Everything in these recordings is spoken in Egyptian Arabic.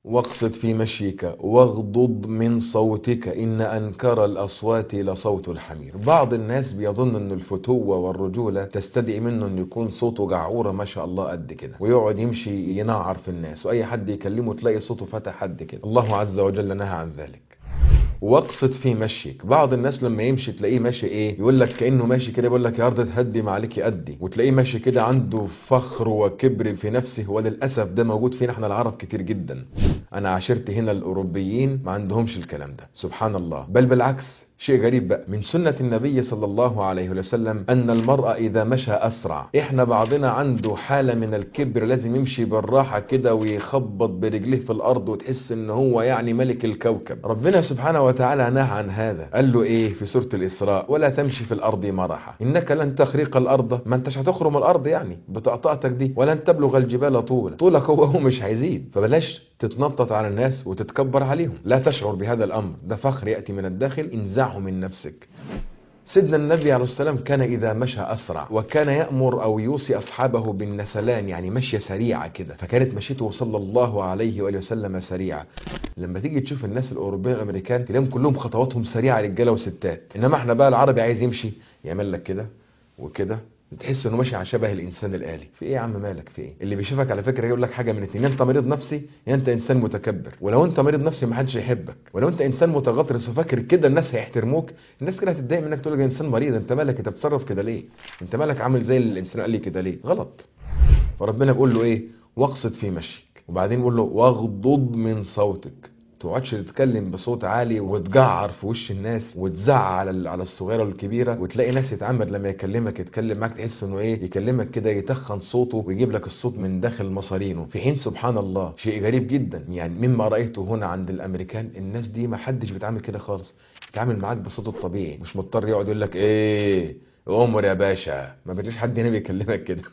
واقصد في مشيك واغضض من صوتك إن أنكر الأصوات لصوت الحمير بعض الناس بيظن أن الفتوة والرجولة تستدعي منه أن يكون صوته جعورة ما شاء الله قد كده ويقعد يمشي ينعر في الناس وأي حد يكلمه تلاقي صوته فتح قد كده الله عز وجل نهى عن ذلك واقصد في مشيك بعض الناس لما يمشي تلاقيه ماشي ايه يقول لك كانه ماشي كده يقول لك يا ارض تهدي ما عليك ادي وتلاقيه ماشي كده عنده فخر وكبر في نفسه وللاسف ده موجود فينا احنا العرب كتير جدا انا عاشرت هنا الاوروبيين ما عندهمش الكلام ده سبحان الله بل بالعكس شيء غريب بقى من سنة النبي صلى الله عليه وسلم أن المرأة إذا مشى أسرع إحنا بعضنا عنده حالة من الكبر لازم يمشي بالراحة كده ويخبط برجليه في الأرض وتحس إن هو يعني ملك الكوكب ربنا سبحانه وتعالى نهى عن هذا قال له إيه في سورة الإسراء ولا تمشي في الأرض مرحا إنك لن تخرق الأرض ما أنتش هتخرم الأرض يعني بطقطقتك دي ولن تبلغ الجبال طولا طولك هو هو مش هيزيد فبلاش تتنطط على الناس وتتكبر عليهم لا تشعر بهذا الأمر ده فخر يأتي من الداخل انزعه من نفسك سيدنا النبي عليه السلام كان إذا مشى أسرع وكان يأمر أو يوصي أصحابه بالنسلان يعني مشية سريعة كده فكانت مشيته صلى الله عليه وآله وسلم سريعة لما تيجي تشوف الناس الأوروبيين الأمريكان تلاقيهم كلهم خطواتهم سريعة رجالة وستات إنما احنا بقى العربي عايز يمشي يعمل لك كده وكده تحس انه ماشي على شبه الانسان الالي في ايه يا عم مالك في ايه اللي بيشوفك على فكره يقول لك حاجه من اتنين يا انت مريض نفسي يا انت انسان متكبر ولو انت مريض نفسي ما حدش يحبك ولو انت انسان متغطرس وفاكر كده الناس هيحترموك الناس كده هتتضايق منك تقول لك انسان مريض انت مالك انت بتتصرف كده ليه انت مالك عامل زي الانسان قال لي كده ليه غلط فربنا بيقول له ايه واقصد في مشيك وبعدين بيقول له واغضض من صوتك تقعدش تتكلم بصوت عالي وتجعر في وش الناس وتزعق على على الصغيره والكبيره وتلاقي ناس يتعمد لما يكلمك يتكلم معاك تحس انه ايه يكلمك كده يتخن صوته ويجيب لك الصوت من داخل مصارينه في حين سبحان الله شيء غريب جدا يعني مما رايته هنا عند الامريكان الناس دي ما حدش بيتعامل كده خالص بيتعامل معاك بصوته الطبيعي مش مضطر يقعد يقول لك ايه عمر يا باشا ما بتلاقيش حد هنا بيكلمك كده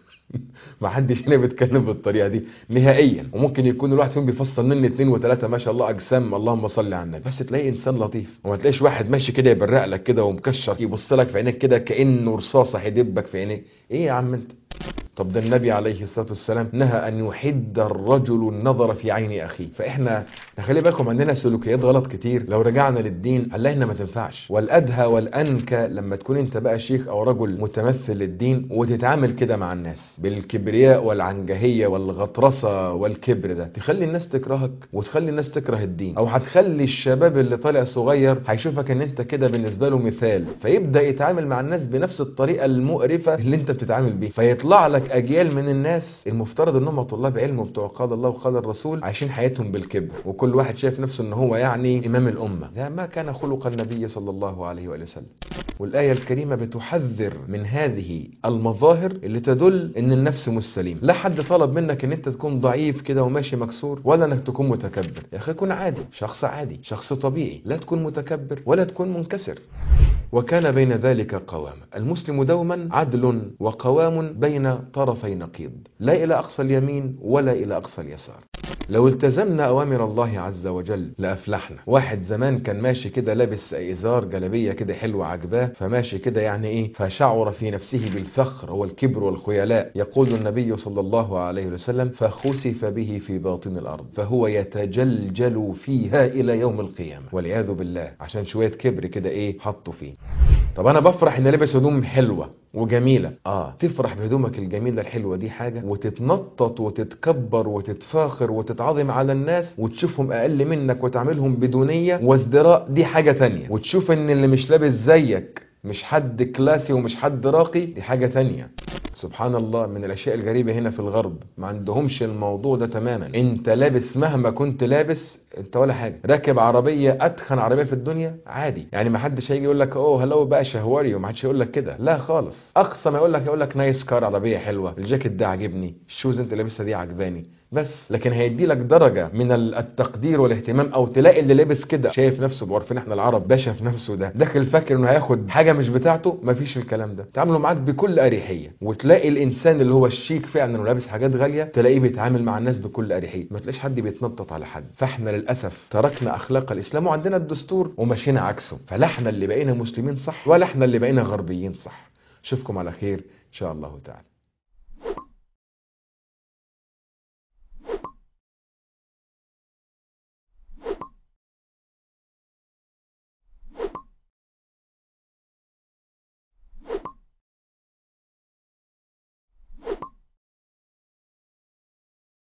ما حدش هنا بيتكلم بالطريقه دي نهائيا وممكن يكون الواحد فيهم بيفصل مني اثنين وثلاثه ما شاء الله اجسام اللهم صل على النبي بس تلاقي انسان لطيف وما تلاقيش واحد ماشي كده يبرق لك كده ومكشر يبص لك في عينيك كده كانه رصاصه هيدبك في عينيك ايه يا عم انت طب ده النبي عليه الصلاه والسلام نهى ان يحد الرجل النظر في عين اخيه فاحنا خلي بالكم عندنا سلوكيات غلط كتير لو رجعنا للدين هنلاقي انها ما تنفعش والادهى والانكى لما تكون انت بقى شيخ او رجل متمثل للدين وتتعامل كده مع الناس بالكبرياء والعنجهيه والغطرسه والكبر ده تخلي الناس تكرهك وتخلي الناس تكره الدين او هتخلي الشباب اللي طالع صغير هيشوفك ان انت كده بالنسبه له مثال فيبدا يتعامل مع الناس بنفس الطريقه المقرفه اللي انت بتتعامل بيها فيطلع لك اجيال من الناس المفترض انهم طلاب علم وبتوع قال الله وقال الرسول عايشين حياتهم بالكبر وكل واحد شايف نفسه ان هو يعني امام الامه لا ما كان خلق النبي صلى الله عليه واله وسلم والايه الكريمه بتحذر من هذه المظاهر اللي تدل ان النفس مش سليم لا حد طلب منك ان انت تكون ضعيف كده وماشي مكسور ولا انك تكون متكبر يا اخي كن عادي شخص عادي شخص طبيعي لا تكون متكبر ولا تكون منكسر وكان بين ذلك قوام المسلم دوما عدل وقوام بين طرفي نقيض لا إلى أقصى اليمين ولا إلى أقصى اليسار لو التزمنا أوامر الله عز وجل لأفلحنا واحد زمان كان ماشي كده لابس إزار جلبية كده حلوة عجباه فماشي كده يعني إيه فشعر في نفسه بالفخر والكبر والخيلاء يقول النبي صلى الله عليه وسلم فخسف به في باطن الأرض فهو يتجلجل فيها إلى يوم القيامة والعياذ بالله عشان شوية كبر كده إيه حطوا فيه طب انا بفرح اني لابس هدوم حلوه وجميله اه تفرح بهدومك الجميله الحلوه دي حاجه وتتنطط وتتكبر وتتفاخر وتتعظم على الناس وتشوفهم اقل منك وتعملهم بدونيه وازدراء دي حاجه تانية وتشوف ان اللي مش لابس زيك مش حد كلاسي ومش حد راقي دي حاجة تانية سبحان الله من الاشياء الغريبة هنا في الغرب ما عندهمش الموضوع ده تماما انت لابس مهما كنت لابس انت ولا حاجة راكب عربية اتخن عربية في الدنيا عادي يعني ما حدش هيجي يقول لك اوه هلو بقى شهواري وما حدش يقول لك كده لا خالص اقصى ما يقول لك يقول لك نايس كار عربية حلوة الجاكيت ده عاجبني الشوز انت لابسها دي عجباني بس لكن هيدي لك درجة من التقدير والاهتمام او تلاقي اللي لابس كده شايف نفسه بعرفين احنا العرب باشا في نفسه ده داخل فاكر انه هياخد حاجة مش بتاعته مفيش الكلام ده تعاملوا معاك بكل اريحية وتلاقي الانسان اللي هو الشيك فعلا ولابس حاجات غالية تلاقيه بيتعامل مع الناس بكل اريحية ما تلاقيش حد بيتنطط على حد فاحنا للاسف تركنا اخلاق الاسلام وعندنا الدستور ومشينا عكسه فلا احنا اللي بقينا مسلمين صح ولا احنا اللي بقينا غربيين صح اشوفكم على خير ان شاء الله تعالى